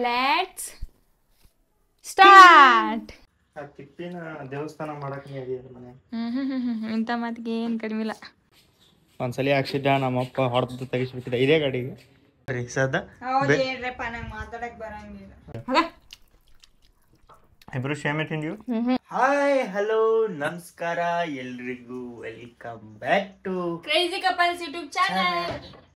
Let's start ಆ ತಿಪ್ಪಿನ ದೇವಸ್ಥಾನ ಮಾಡಕ್ ಇದೆಯಲ್ಲ ಮನೆ ಇಂಥ ಮಾತಿಗೆ ಏನು ಕಡಿಮೆ ಇಲ್ಲ ಒಂದ್ಸಲಿ ಹಾಕ್ಸಿದ್ದ ನಮ್ಮಪ್ಪ ಹೊಡೆದು ತೆಗಿಸ್ಬಿಟ್ಟಿದ್ದ ಇದೇ ಗಾಡಿಗೆ ರೀ ಸದ ಹೇಳ್ರಪ್ಪ ನಂಗೆ ಮಾತಾಡಕ್ ಬರಂಗಿಲ್ಲ ಇಬ್ರು ಸೇಮ್ ತಿಂದಿವು ಹಾಯ್ ಹಲೋ ನಮಸ್ಕಾರ ಎಲ್ರಿಗೂ welcome back to crazy couples YouTube channel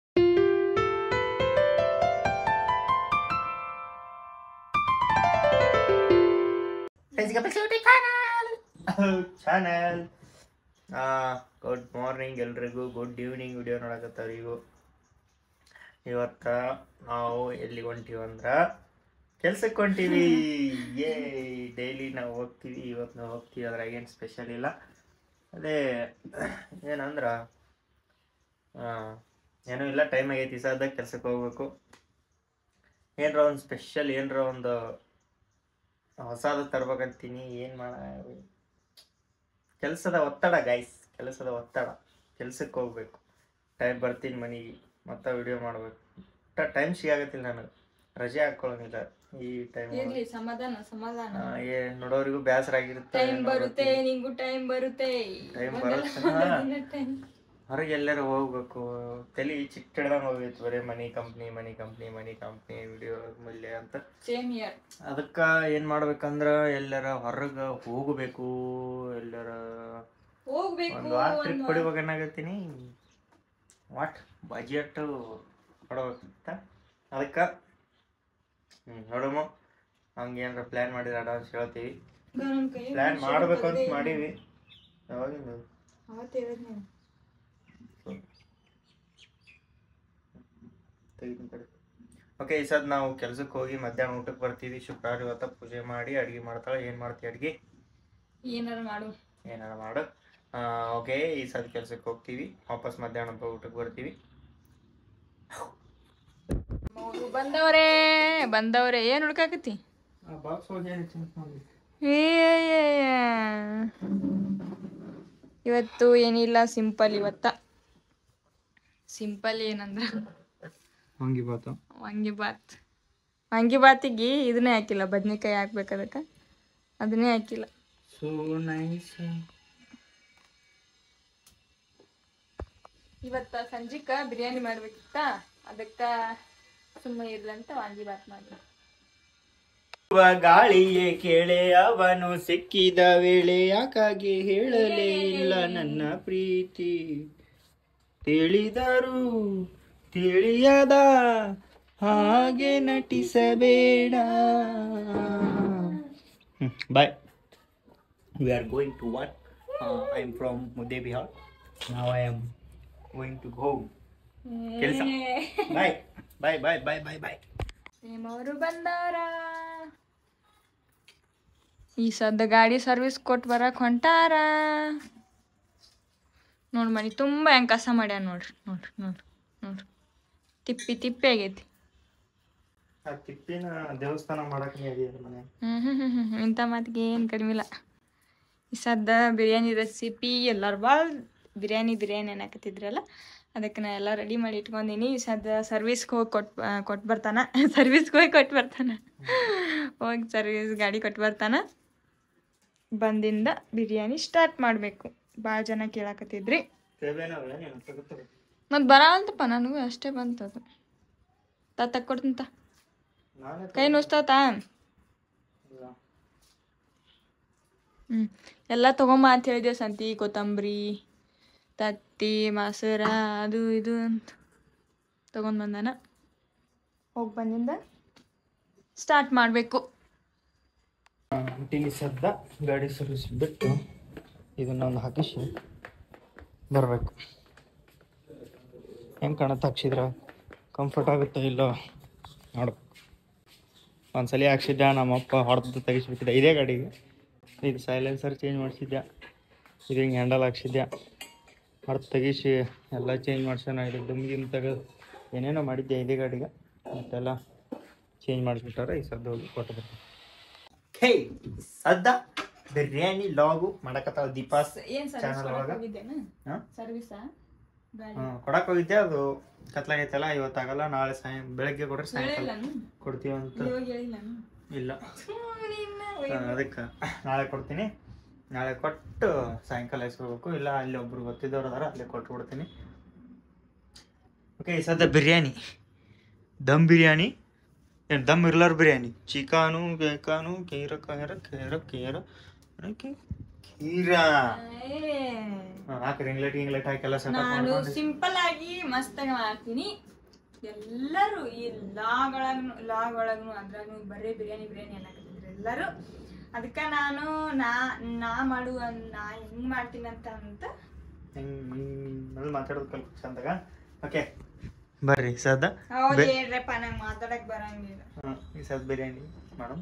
channel good morning ಎಲ್ರಿಗೂ ಗುಡ್ ಈವ್ನಿಂಗ್ ವಿಡಿಯೋ ನೋಡಕತ್ತಾರ ಈಗ ಇವತ್ತ ನಾವು ಎಲ್ಲಿಗೆ ಹೊಂಟೀವಿ ಅಂದ್ರ ಕೆಲ್ಸಕ್ಕೆ ಹೊಂಟೀವಿ ಏ ಡೈಲಿ ನಾವು ಹೋಗ್ತೀವಿ ಇವತ್ತು ನಾವು ಹೋಗ್ತೀವಿ ಅದ್ರಾಗ ಏನು ಸ್ಪೆಷಲ್ ಇಲ್ಲ ಅದೇ ಏನಂದ್ರ ಆ, ಏನೂ ಇಲ್ಲ ಟೈಮ್ ಆಗೈತಿ ಸದ್ದಾಗ ಕೆಲ್ಸಕ್ಕೆ ಹೋಗ್ಬೇಕು ಏನರ ಒಂದು ಸ್ಪೆಷಲ್ ಏನರ ಒಂದು ಹೊಸದು ತರ್ಬೇಕಂತೀನಿ ಏನು ಮಾಡ ಕೆಲಸದ ಒತ್ತಡ ಗೈಸ್ ಕೆಲಸದ ಒತ್ತಡ ಕೆಲ್ಸಕ್ಕೆ ಹೋಗ್ಬೇಕು ಟೈಮ್ ಬರ್ತೀನಿ ಮನೆಗೆ ಮತ್ತೆ ವಿಡಿಯೋ ಮಾಡ್ಬೇಕು ಒಟ್ಟ ಟೈಮ್ ಸಿಗಾಗತ್ತಿಲ್ಲ ನನಗೆ ರಜೆ ಹಾಕೊಳ್ಳೋಂಗಿಲ್ಲ ಈ ಟೈಮ್ ಇರ್ಲಿ ಸಮಾಧಾನ ಸಮಾಧಾನ ಏ ನೋಡೋರಿಗೂ ಬೇಸರ ಆಗಿರುತ್ತೆ ಟೈಮ್ ಬರುತ್ತೆ ನಿಂಗೂ ಟೈಮ್ ಬರುತ್ತೆ Time ಒಂದಲ್ಲ ಬರುತ್ತೆ, ಒಂದು ಹಾ. ದಿನ time. ಹೊರಗೆ ಎಲ್ಲರೂ ಹೋಗ್ಬೇಕು ತಲೆ ಚಿಟ್ಟಿಡ್ದಂಗೆ ಹೋಗೈತೆ ಬರೀ money company money company money company video ಮೂಲ್ಯ ಅಂತ Same here. ಅದಕ್ಕ ಏನ್ ಮಾಡ್ಬೇಕಂದ್ರ ಎಲ್ಲರ ಹೊರಗ ಹೋಗಬೇಕು ಎಲ್ಲರ ಹೋಗ್ಬೇಕು ಒಂದು ವಾರ ಟ್ರಿಪ್ ಒಂದು ಹೊಡಿಬೇಕನ್ನಾಗತ್ತೀನಿ ವಾಟ್ ಬಜೆಟ್ ಕೊಡ್ಬೇಕಂತ ಅದಕ್ಕ ಹ್ಮ್ ನೋಡಮ್ಮ ಹಂಗೆ ಏನಾರ ಪ್ಲಾನ್ ಮಾಡಿದ್ರೆ ಅಡ್ವಾನ್ಸ್ ಹೇಳ್ತೀವಿ ನನ್ ಕೈ ಪ್ಲಾನ್ ಮಾಡ್ಬೇಕು ಅಂತ ಮಾಡೀವಿ ಯಾವಾಗಿಂದ ಅವತ್ತು ಹೇಳಿದ್ ನೀನು ಓಕೆ ಈ ಸದ್ ನಾವು ಕೆಲ್ಸಕ್ಕೆ ಹೋಗಿ ಮಧ್ಯಾಹ್ನ ಊಟಕ್ಕೆ ಬರ್ತೀವಿ ಶುಕ್ರವಾರ ಇವತ್ತ ಪೂಜೆ ಮಾಡಿ ಅಡ್ಗೆ ಮಾಡ್ತಾಳೆ ಏನ್ ಮಾಡ್ತೀವಿ ಅಡ್ಗೆ ಏನಾರ ಮಾಡು ಏನಾರ ಮಾಡು ಓಕೆ ಈ ಸದ್ ಕೆಲ್ಸಕ್ಕೆ ಹೋಗ್ತೀವಿ ವಾಪಸ್ ಮಧ್ಯಾಹ್ನ ಊಟಕ್ಕೆ ಬರ್ತೀವಿ ಮೌರು ಬಂದವ್ರೆ ಬಂದವ್ರೆ ಏನ್ ಹುಡ್ಕಾಕತಿ ಬಾಕ್ಸ್ ಹೋಗಿ ಇವತ್ತು ಏನಿಲ್ಲ ಸಿಂಪಲ್ ಇವತ್ತ ಸಿಂಪಲ್ ಏನಂದ್ರ ಹಂಗೆ ಬಾತು ವಾಂಗಿಬಾತ್ ವಾಂಗಿಬಾತಿಗೆ ಇದನ್ನೇ ಹಾಕಿಲ್ಲ ಬದ್ನೆಕಾಯಿ ಹಾಕ್ಬೇಕು ಅದಕ್ಕೆ ಅದನ್ನೇ ಹಾಕಿಲ್ಲ ಸೋ ನೈಸ್ ಇವತ್ತ ಸಂಜಿಕ ಬಿರಿಯಾನಿ ಮಾಡ್ಬೇಕಿತ್ತ ಅದಕ್ಕ ಸುಮ್ಮನೆ ಇರ್ಲಂತ ವಾಂಗಿಬಾತ್ ಮಾಡಿ ಗಾಳಿಯೇ ಕೇಳೆ ಅವನು ಸಿಕ್ಕಿದ ವೇಳೆ ಯಾಕಾಗಿ ಹೇಳಲೇ ಇಲ್ಲ ನನ್ನ ಪ್ರೀತಿ ತಿಳಿದರು ತಿಳಿಯದ ಹಾಗೆ ನಟಿಸಬೇಡ bye we are going to what I am from ಮುದ್ದೆ ಬಿಹಾರ್ ನಾವು I am going to home ಕೆಲಸ ಬಾಯ್ ಬಾಯ್ ಬಾಯ್ ಬಾಯ್ ಬಾಯ್ ಬಾಯ್ ಅವರು ಬಂದವರ ಈ ಸದ್ದ ಗಾಡಿ ಸರ್ವಿಸ್ ಕೊಟ್ಟು ಬರಕ್ ಹೊಂಟಾರ ನೋಡ್ ಮನಿ ತುಂಬ ಹೆಂಗ್ ಕಸ ಮಾಡ್ಯಾರ ನೋಡ್ರಿ ನೋಡ್ರಿ ನೋಡ್ರಿ ನೋಡ್ರಿ ತಿಪ್ಪಿ ತಿಪ್ಪಿ ಆಗೈತಿ ಆ ತಿಪ್ಪಿನ ದೇವಸ್ಥಾನ ಮಾಡಕ್ ಇದೆಯಲ್ಲ ಮನೆ ಹ್ಮ್ ಹ್ಮ್ ಹ್ಮ್ ಹ್ಮ್ ಇಂಥ ಮಾತಿಗೆ ಏನು ಕಡಿಮೆ ಇಲ್ಲ ಈ ಸದ್ದ ಬಿರಿಯಾನಿ ರೆಸಿಪಿ ಎಲ್ಲರೂ ಭಾಳ ಬಿರಿಯಾನಿ ಬಿರಿಯಾನಿ ಅನ್ನಕತ್ತಿದ್ರಲ್ಲ ಅದಕ್ಕೆ ನಾ ಎಲ್ಲ ರೆಡಿ ಮಾಡಿ ಇಟ್ಕೊಂಡಿನಿ ಈ ಸದ್ದ ಸರ್ವಿಸ್ಗೆ ಹೋಗಿ ಕೊಟ್ಟು ಕೊಟ್ಟು ಬರ್ತಾನ ಸರ್ವಿಸ್ಗೆ ಹೋಗಿ ಕೊಟ್ಟು ಬರ್ತಾನ ಹೋಗಿ ಸರ್ವಿಸ್ ಗಾಡಿ ಕೊಟ್ಟು ಬರ್ತಾನ ಬಂದಿಂದ ಬಿರಿಯಾನಿ ಸ್ಟಾರ್ಟ್ ಮಾಡಬೇಕು ಭಾಳ ಜನ ಕೇಳಾಕತ್ತಿದ್ರಿ ಮತ್ತು ಬರ ಅಂತಪ್ಪ ನನಗೂ ಅಷ್ಟೇ ಬಂತದು ತಾ ತಕ್ಕೊಡ್ತಂತ ನಾನೇ ಕೈ ನುಸ್ತಾವತಾ ಹ್ಞೂ ಎಲ್ಲ ತೊಗೊಂಬ ಅಂತ ಹೇಳಿದೆ ಸಂತಿ ಕೊತ್ತಂಬರಿ ತತ್ತಿ ಮೊಸರ ಅದು ಇದು ಅಂತ ತೊಗೊಂಡು ಬಂದಾನ ಹೋಗಿ ಬಂದಿಂದ ಸ್ಟಾರ್ಟ್ ಮಾಡಬೇಕು ಅಂಟಿಗೆ ಸದ್ದ ಗಾಡಿ ಸರ್ವಿಸ್ ಬಿಟ್ಟು ಇದನ್ನೊಂದು ಹಾಕಿಸಿ ಬರಬೇಕು ಹೆಂಗೆ ಕಾಣತ್ತೆ ಹಾಕ್ಸಿದ್ರ ಕಂಫರ್ಟ್ ಆಗುತ್ತೋ ಇಲ್ಲೋ ನೋಡ್ಬೇಕು ಒಂದ್ಸಲಿ ಹಾಕ್ಸಿದ್ದ ನಮ್ಮಪ್ಪ ಹೊಡೆದು ತೆಗಿಸ್ಬಿಟ್ಟಿದ್ದ ಇದೇ ಗಾಡಿಗೆ ಇದು ಸೈಲೆನ್ಸರ್ ಚೇಂಜ್ ಮಾಡಿಸಿದ್ದೆ ಇದು ಹಿಂಗೆ ಹ್ಯಾಂಡಲ್ ಹಾಕ್ಸಿದ್ದೆ ಹೊಡೆದು ತೆಗಿಸಿ ಎಲ್ಲ ಚೇಂಜ್ ಮಾಡ್ಸೋಣ ಇದು ದುಮ್ಗಿಮ್ ತೆಗೆದು ಏನೇನೋ ಮಾಡಿದ್ದೆ ಇದೇ ಗಾಡಿಗೆ ಮತ್ತೆಲ್ಲ ಚೇಂಜ್ ಮಾಡಿಸ್ಬಿಟ್ಟಾರೆ ಈ ಸದ್ದು ಹೋಗಿ ಕೊಟ್ಟು ಬರ್ತೀನಿ ಹೇ ಸದ್ದ ಬಿರಿಯಾನಿ ಲಾಗು ಮಾಡಕತ್ತಾವ ದೀಪಾಸ್ ಏನು Channel ಒಳಗ? ಹೋಗಿದ್ದೇನು ಹಾ? ಸರ್ವಿಸಾ ಗಾಡಿ ಹ್ಞೂ ಕೊಡಕ್ಕೆ ಹೋಗಿದ್ದೆ ಅದು ಕತ್ಲಾಗೈತಲ್ಲ ಇವತ್ತಾಗಲ್ಲ ನಾಳೆ ಸಾಯ ಬೆಳಗ್ಗೆ ಕೊಡ್ರಿ ಸಾಯಂಕಾಲ ಹೇಳಿಲ್ಲನು ಕೊಡ್ತೀವಿ ಅಂತ ಇವಾಗ ಹೇಳಿಲ್ಲನು ಇಲ್ಲ ನಿನ್ನ ಅದಕ್ಕೆ ನಾಳೆ ಕೊಡ್ತೀನಿ ನಾಳೆ ಕೊಟ್ಟು ಸಾಯಂಕಾಲ ಇಸ್ಕೋಬೇಕು ಇಲ್ಲ ಅಲ್ಲಿ ಒಬ್ರು ಗೊತ್ತಿದ್ದವ್ರು ಅದಾರ ಅಲ್ಲೇ ಕೊಟ್ಟು ಬಿಡ್ತೀನಿ ಓಕೆ ಈ ಸದ್ಯ ಬಿರಿಯಾನಿ ದಮ್ ಬಿರಿಯಾನಿ ಏನು ದಮ್ ಇರ್ಲಾರ ಬಿರಿಯಾನಿ ಚಿಕನು ಬೇಕಾನು ಕೀರ ಕೀರ ಕೀರ ಕೀರ ಕೀರ ಹಾಂ, ಹಾಕ್ರಿ ಇಂಗ್ಲೆಟ್ ಇಂಗ್ಲೆಟ್ ಹಾಕಿ ಎಲ್ಲ ಸೆಟಪ್ ನಾನು ಮಾಡ್ಕೊಂಡು ಸಿಂಪಲ್ ಆಗಿ ಮಸ್ತಾಗಿ ಮಾಡ್ತೀನಿ ಎಲ್ಲರೂ ಈ ಲಾಗ್ ಒಳಗ್ನು ಲಾಗ್ ಒಳಗ್ನು ಅದ್ರಾಗೂ ಬರೀ ಬಿರಿಯಾನಿ ಬಿರಿಯಾನಿ ಅನ್ನಕತ್ತಿದ್ರು ಎಲ್ಲರೂ ಅದಕ್ಕೆ ನಾನು ನಾ ನಾ ಮಾಡುವ ನಾ ಹೆಂಗ್ ಮಾಡ್ತೀನಿ ಅಂತ ಅಂತ ಹಿಂಗೆ ಮಾತಾಡೋದು ಕಲ್ಕು ಚಂದಾಗ ಓಕೆ ಬರ್ರಿ ಸದ ಹೌದು ಹೇಳ್ರಪ್ಪ ನಂಗೆ ಮಾತಾಡಕ್ ಬರಂಗಿಲ್ಲ ಹಾಂ ಈ ಸದ್ ಬಿರಿಯಾನಿ ಮೇಡಮ್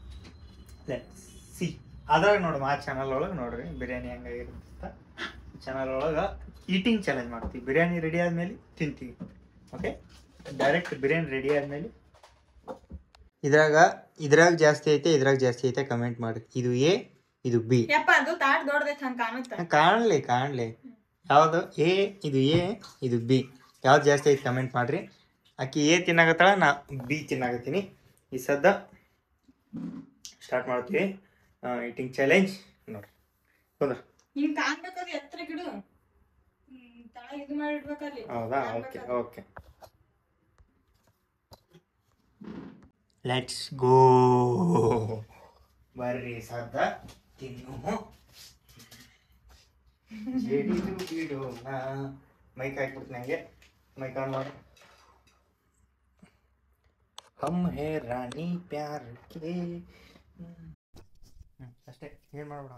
ಸಿ ಅದ್ರಾಗ ನೋಡಮ್ ಆ ಚಾನಲ್ ಒಳಗೆ ನೋಡ್ರಿ ಬಿರಿಯಾನಿ ಹೆಂಗಾಗಿರುತ್ತೆ ಚಾನಲ್ ಒಳಗೆ ಈಟಿಂಗ್ ಚಾಲೆಂಜ್ ಮಾಡ್ತೀವಿ ಬಿರಿಯಾನಿ ರೆಡಿ ಆದ್ಮೇಲೆ ತಿಂತೀವಿ ಓಕೆ ಡೈರೆಕ್ಟ್ ಬಿರಿಯಾನಿ ರೆಡಿ ಆದ್ಮೇಲೆ ಇದ್ರಾಗ ಇದ್ರಾಗ ಜಾಸ್ತಿ ಐತೆ ಇದ್ರಾಗ ಜಾಸ್ತಿ ಐತೆ ಕಮೆಂಟ್ ಮಾಡ್ರಿ ಇದು ಎ ಇದು ಬಿ ಯಪ್ಪ ಅದು ತಾಟ್ ದೊಡ್ಡದೈತೆ ಹಂಗೆ ಕಾಣುತ್ತ ಕಾಣಲಿ ಕಾಣಲಿ ಯಾವುದು ಎ ಇದು ಎ ಇದು ಬಿ ಯಾವ್ದು ಜಾಸ್ತಿ ಐತೆ ಕಮೆಂಟ್ ಮಾಡ್ರಿ ಆಕಿ ಎ ತಿನ್ನಾಗತ್ತಾಳ ನಾ ಬಿ ತಿನ್ನಾಗತ್ತೀನಿ ಈ ಸದ್ದ ಸ್ಟಾರ್ಟ್ ಮಾಡ್ತೀವಿ ಈಟಿಂಗ್ ಚಾಲೆಂಜ್ ನೋಡ್ರಿ ಕುಂದ್ರ ಹಿಂಗ್ ಕಾಣ್ಬೇಕದು ಎತ್ತರ ಗಿಡು ಹ್ಮ್, ತಳ ಇದು ಮಾಡಿಡ್ಬೇಕಲ್ಲಿ ಹೌದಾ ಓಕೆ ಓಕೆ ಲೆಟ್ಸ್ ಗೋ ಬರ್ರಿ ಸದ್ದ ತಿನ್ನು ಜಡಿದು ಬಿಡೋಣ ಮೈಕ್ ಹಾಕ್ಬಿಡ್ತೀನಿ ಹಂಗೆ ಮೈಕ್ ಆನ್ ಮಾಡಿ ಹಮ್ ಹೇ ರಾಣಿ ಪ್ಯಾರ್ ಕೆ ಹ್ಮ್. ಹ್ಮ್, ಅಷ್ಟೇ ಏನು ಮಾಡ್ಬಿಡ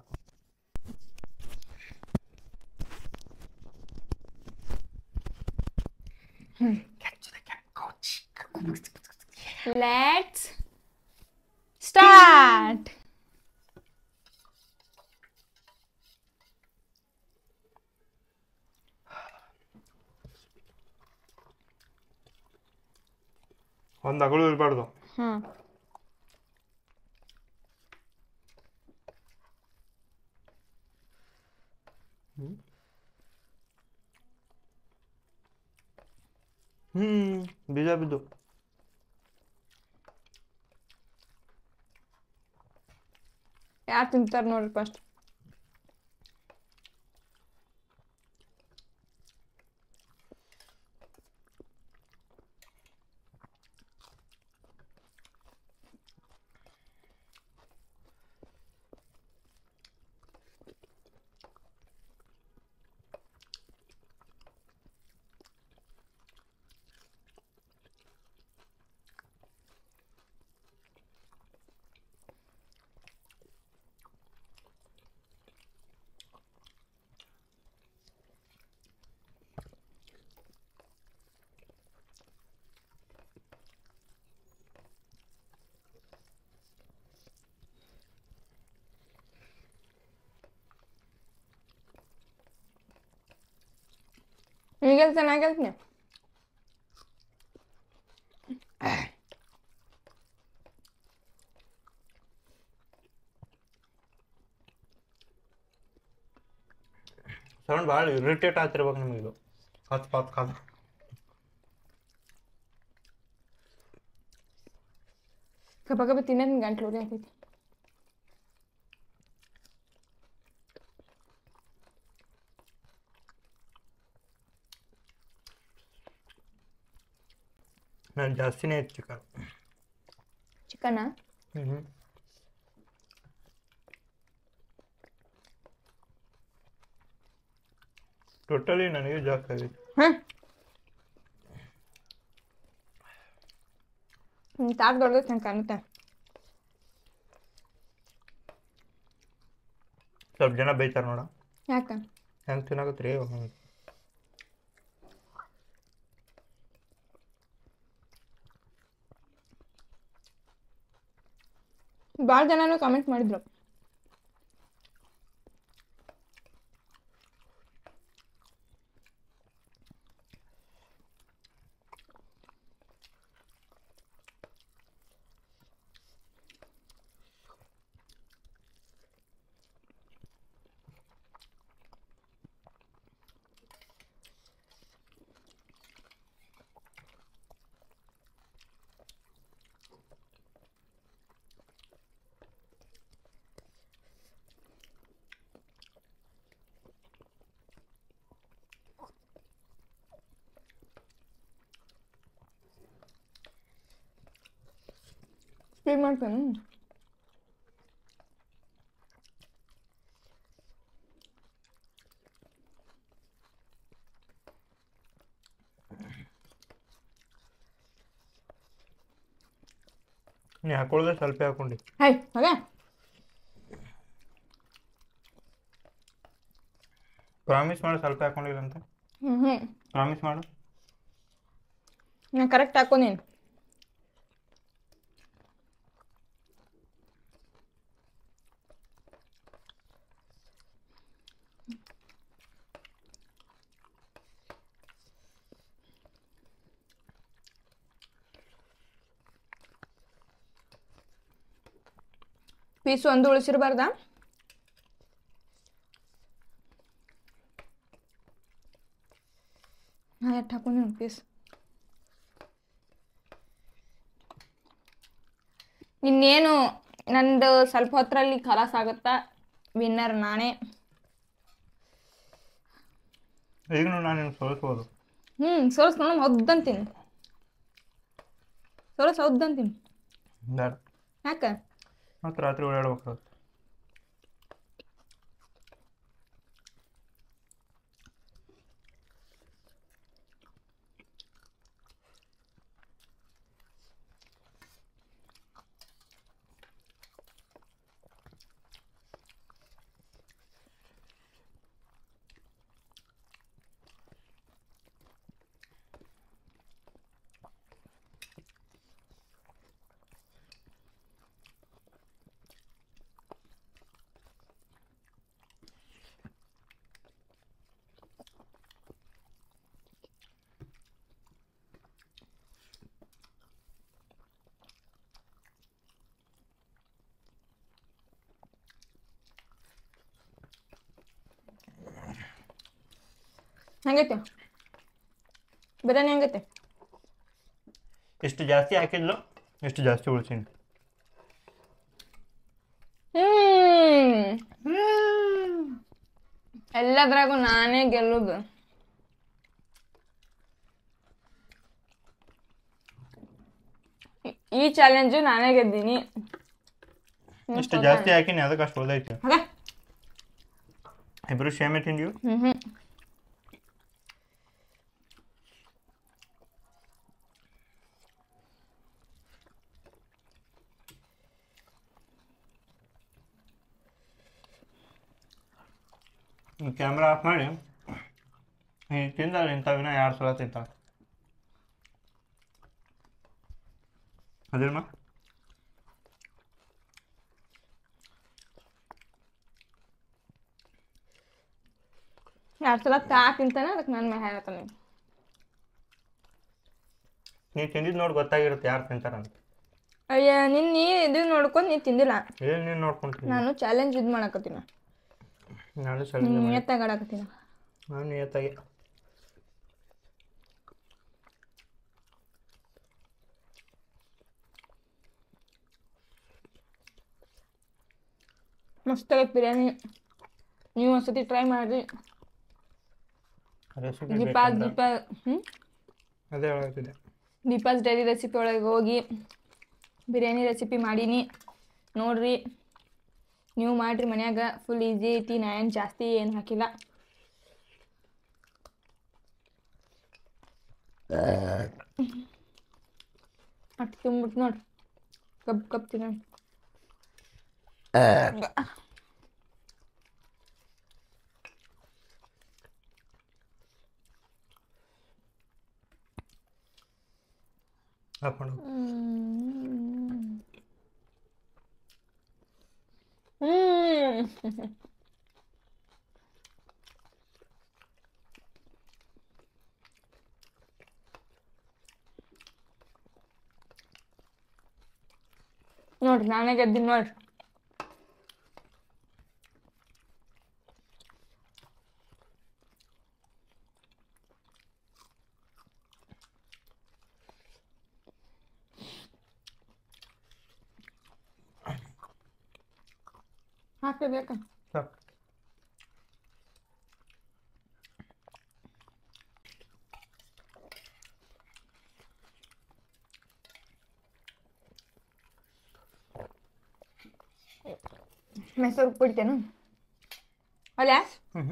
ಲೆಟ್ಸ್ ಸ್ಟಾರ್ಟ್ ಒಂದು ಅಗಳು ಇರಬಾರ್ದು ಹ್ಮ್ ಹ್ಮ್ ಬೀಜ ಬಿದ್ದು ಯಾರು ತಿಂತಾರ ನೋಡ್ರಿ ಫಸ್ಟ್ ಈಗ ಚೆನ್ನಾಗಿರ್ತೀನಿ ಸೌಂಡ್ ಭಾಳ ಇರಿಟೇಟ್ ಆಗ್ತಿರ್ಬೇಕು ನಿಮಗೆ ಇದು ಹತ್ತು ಪಾತ್ ಕಾದು ಕಬ್ಬ ಕಬ್ಬ ತಿನ್ನೋದ್ ಗಂಟ್ಲು ಉರಿ ಆಗ್ತೈತಿ ನಾನು ಜಾಸ್ತಿನೇ ಇತ್ತು ಚಿಕನ್ ಚಿಕನ ಹ್ಞೂ ಟೋಟಲಿ ನನಗೆ ಜಾಸ್ತಿ ಆಗಿತ್ತು ಹ್ಮ್ ಹ್ಮ್ ತಾಟ್ ದೊಡ್ಡದೈತೆ ನಂಗೆ ಕಾಣುತ್ತೆ ಸ್ವಲ್ಪ ಜನ ಬೈತಾರೆ ನೋಡ ಯಾಕ ಹೆಂಗೆ ತಿನ್ನಾಕತ್ರಿ ಹ್ಞೂ ಭಾಳ ಜನನು ಕಾಮೆಂಟ್ ಮಾಡಿದ್ರು ಸ್ಟೀಮ್ ಮಾಡ್ತೇನೆ ನೀ ಹಾಕೊಳ್ಳೋದೇ ಸ್ವಲ್ಪ ಹಾಕೊಂಡು ಹಾಯ್ ಹಾಗೆ ಪ್ರಾಮಿಸ್ ಮಾಡು ಸ್ವಲ್ಪ ಹಾಕೊಂಡಿಲ್ಲ ಅಂತ ಹ್ಞೂ ಹ್ಞೂ ಪ್ರಾಮಿಸ್ ಮಾಡು ನಾನು ಕರೆಕ್ಟ್ ಹಾಕೊಂಡೀನಿ ಪೀಸು ಒಂದು ಉಳಿಸಿರ್ಬಾರ್ದಾ ನಾ ಎಷ್ಟು ಹಾಕೊಂಡೀನಿ ಪೀಸ್ ಇನ್ನೇನು ನಂದು ಸ್ವಲ್ಪ ಹೊತ್ತರಲ್ಲಿ ಖಲಾಸ್ ಆಗುತ್ತಾ ವಿನ್ನರ್ ನಾನೇ ಈಗಲೂ ನಾನು ನಿನ್ನ ಸೋಲಿಸ್ಬೋದು ಹ್ಞೂ ಸೋಲ್ಸ್ ನೋಡೋಣ ಹೊದ್ದಂತೀನಿ ಸೋಲ್ಸ್ ಹೊದ್ದಂತೀನಿ ಬೇಡ ಯಾಕೆ ಮತ್ತು ರಾತ್ರಿ ಓಡಾಡ್ಬೇಕಾಗುತ್ತೆ ಹೆಂಗೈತೆ ಬಿರಿಯಾನಿ ಹೆಂಗೈತೆ ಎಷ್ಟು ಜಾಸ್ತಿ ಹಾಕಿದ್ಲು ಎಷ್ಟು ಜಾಸ್ತಿ ಉಳಿಸೀನಿ ಹ್ಮ್ ಎಲ್ಲದ್ರಾಗೂ ನಾನೇ ಗೆಲ್ಲುದು ಈ- ಈ ಚಾಲೆಂಜು ನಾನೇ ಗೆದ್ದೀನಿ ಎಷ್ಟು ಜಾಸ್ತಿ ಹಾಕಿನಿ ಅದಕ್ಕೆ ಅಷ್ಟು ಉಳ್ದೈತಿ ಅದೇ ಇಬ್ರು ಸೇಮೆ ತಿಂದೀವಿ ಹ್ಮ್ ಹ್ಮ್ ಕ್ಯಾಮ್ರಾ ಆಫ್ ಮಾಡಿ ಈ ತಿಂದಾಳೆ ಇಂಥವಿನ ಎರಡು ಸಲ ತಿಂತಾಳೆ ಅದಿಲ್ಮ ಎರಡು ಸಲ ತಾ ತಿಂತಾನೆ ಅದಕ್ಕೆ ನನ್ನ ಮೇಲೆ ಹೇಳ್ತಾನೆ ನೀ ತಿಂದಿದ್ದು ನೋಡಿ ಗೊತ್ತಾಗಿರುತ್ತೆ ಯಾರು ತಿಂತಾರಂತ ಅಯ್ಯ ನಿನ್ನ ನೀ ಇದು ನೋಡ್ಕೊಂಡು ನೀ ತಿಂದಿಲ್ಲ ಏನು ನೀನು ನೋಡ್ಕೊಂತೀನಿ ನಾನು ಚಾಲೆಂಜ್ ಇದು ಮಾಡಕತ್ತೀನಿ ನಾನು ಸಲ ನಿಯತ್ತಾಗಿ ಆಡಕತ್ತೀನಿ ನಾನು ನಿಯತ್ತಾಗಿ ಮಸ್ತ್ ಆಗೈತೆ ಬಿರಿಯಾನಿ ನೀವು ಒಂದ್ಸತಿ ಟ್ರೈ ಮಾಡಿರಿ ರೆಸಿಪಿ ದೀಪಾಸ್ ದೀಪ ಹ್ಞೂ ಅದೇ ಹೇಳತ್ತಿದ್ದೆ ದೀಪಾಸ್ ಡೈರಿ ರೆಸಿಪಿ ಒಳಗೆ ಹೋಗಿ ಬಿರಿಯಾನಿ ರೆಸಿಪಿ ಮಾಡೀನಿ ನೋಡ್ರಿ ನೀವು ಮಾಡ್ರಿ ಮನ್ಯಾಗ ಫುಲ್ ಈಸಿ ಐತಿ ನಾ ಏನು ಜಾಸ್ತಿ ಏನು ಹಾಕಿಲ್ಲ ಅಷ್ಟು ತುಂಬಿಟ್ಟು ನೋಡ್ರಿ ಕಪ್ ಕಪ್ ತಿನ್ನೋಣ ಹಾಕೊಂಡು ಹ್ಮ್ ನೋಡ್ರಿ ನಾನೇ ಗೆದ್ದೀನಿ ನೋಡ್ರಿ ಹಾಕ್ಲೇಬೇಕಾ ಸಾಕು ಮೆಸೂರು ಬಿಡ್ತೇನು ಅಲ್ಲ ಹ್ಮ್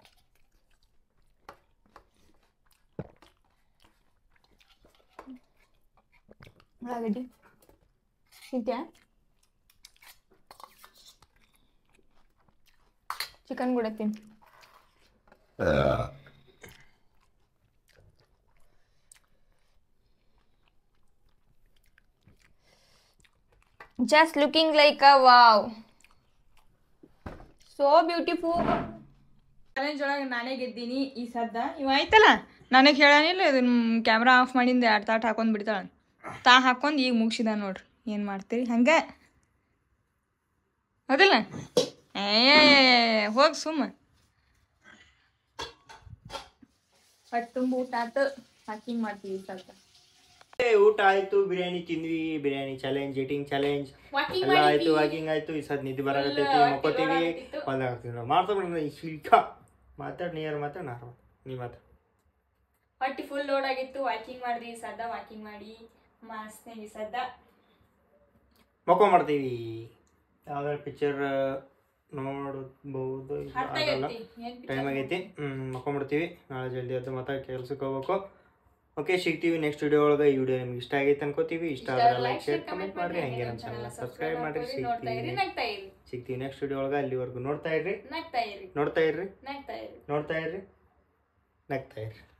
ಉಳ್ಳಾಗಡ್ಡಿ ತಿಂತ್ಯಾ ಚಿಕನ್ ಕೂಡ ತಿನ್ just looking like a wow so beautiful challenge ಒಳಗೆ ನಾನೇ ಗೆದ್ದೀನಿ ಈ ಸದ್ದ ಇವ ಆಯ್ತಲ್ಲ ನನಗೆ ಹೇಳಾನಿಲ್ಲ ಇದನ್ನ ಕ್ಯಾಮ್ರಾ ಆಫ್ ಮಾಡಿಂದ ಎರಡು ತಾಟ್ ಹಾಕೊಂಡ್ ಬಿಡ್ತಾಳ ತಾ ಹಾಕೊಂಡ್ ಈಗ ಮುಗಿಸಿದ ನೋಡ್ರಿ ಏನು ಮಾಡ್ತೀರಿ ಹಂಗೆ ಹೌದಿಲ್ಲ ಏ ಹೋಗಿ ಸುಮ್ಮ ಹೊಟ್ಟೆ ತುಂಬ ಊಟ ಆತು ಹಾಕಿಂಗ್ ಮಾಡ್ತೀವಿ ಸ್ವಲ್ಪ ಏ, ಊಟ ಆಯ್ತು ಬಿರಿಯಾನಿ ತಿಂದ್ವಿ ಬಿರಿಯಾನಿ ಚಾಲೆಂಜ್ ಈಟಿಂಗ್ ಚಾಲೆಂಜ್ ಎಲ್ಲ ಆಯ್ತು ವಾಕಿಂಗ್ ಆಯ್ತು ಈ ಸದ್ ನಿದ್ದೆ ಬರಾಕತ್ತೈತಿ ಮಕ್ಕೋತೀವಿ ಬಂದಾಗ್ತೀವಿ ನಾವು ಮಾಡ್ತಾ ಬಿಡೋಣ ಈ ಶಿಲ್ಕ ಮಾತಾಡ್ ನೀರ್ ಮಾತಾಡ್ ನಾರ್ ನೀ ಮಾತಾಡ್ ಹೊಟ್ಟೆ ಫುಲ್ ಲೋಡ್ ಆಗಿತ್ತು ವಾಕಿಂಗ್ ಮಾಡಿದ್ವಿ ಈ ಸದ್ದ ವಾಕಿಂಗ್ ಮಾಡಿ ಮಸ್ತ್ ಈ ಸದ್ದ ಮಕ್ಕೋ ಮಾಡ್ತೀವಿ ಯಾವ್ದಾರು ಪಿಕ್ಚರ್ ನೋಡಬಹುದು ಅರ್ಥ ಆಗಲ್ಲ ಆಗೈತಿ ಏನ್ ಟೈಮ್ ಆಗೈತಿ ಹ್ಮ್ ಮಕ್ಕೊಂಬಿಡ್ತೀವಿ ನಾಳೆ ಜಲ್ದಿ ಎದ್ದು ಮತ್ತೆ ಕೆಲ್ಸಕ್ಕೆ ಹೋಗ್ಬೇಕು ಓಕೆ ಸಿಗ್ತೀವಿ ನೆಕ್ಸ್ಟ್ ವಿಡಿಯೋ ಒಳಗೆ ಈ ವಿಡಿಯೋ ನಿಮ್ಗೆ ಇಷ್ಟ ಆಗೈತೆ ಅನ್ಕೋತೀವಿ ಇಷ್ಟ ಆದ್ರೆ ಲೈಕ್ ಶೇರ್ ಕಮೆಂಟ್ ಮಾಡ್ರಿ ಹಂಗೆ ನಮ್ಮ ಚಾನಲ್ ಸಬ್ಸ್ಕ್ರೈಬ್ ಮಾಡ್ರಿ ನೋಡ್ತಾ ಇರಿ ಸಿಗ್ತೀವಿ ನಗ್ತಾ ಇರಿ ಸಿಗ್ತೀವಿ ನೆಕ್ಸ್ಟ್ ವಿಡಿಯೋ ಒಳಗೆ ಅಲ್ಲಿವರೆಗೂ ನೋಡ್ತಾ ಇರ್ರಿ ನಗ್ತಾ ಇರಿ ನೋಡ್ತಾ ಇರ್ರಿ ನಗ್ತಾ ಇರಿ ನೋಡ್ತಾ ಇರ್ರಿ ನಗ್ತಾ ಇರ್ರಿ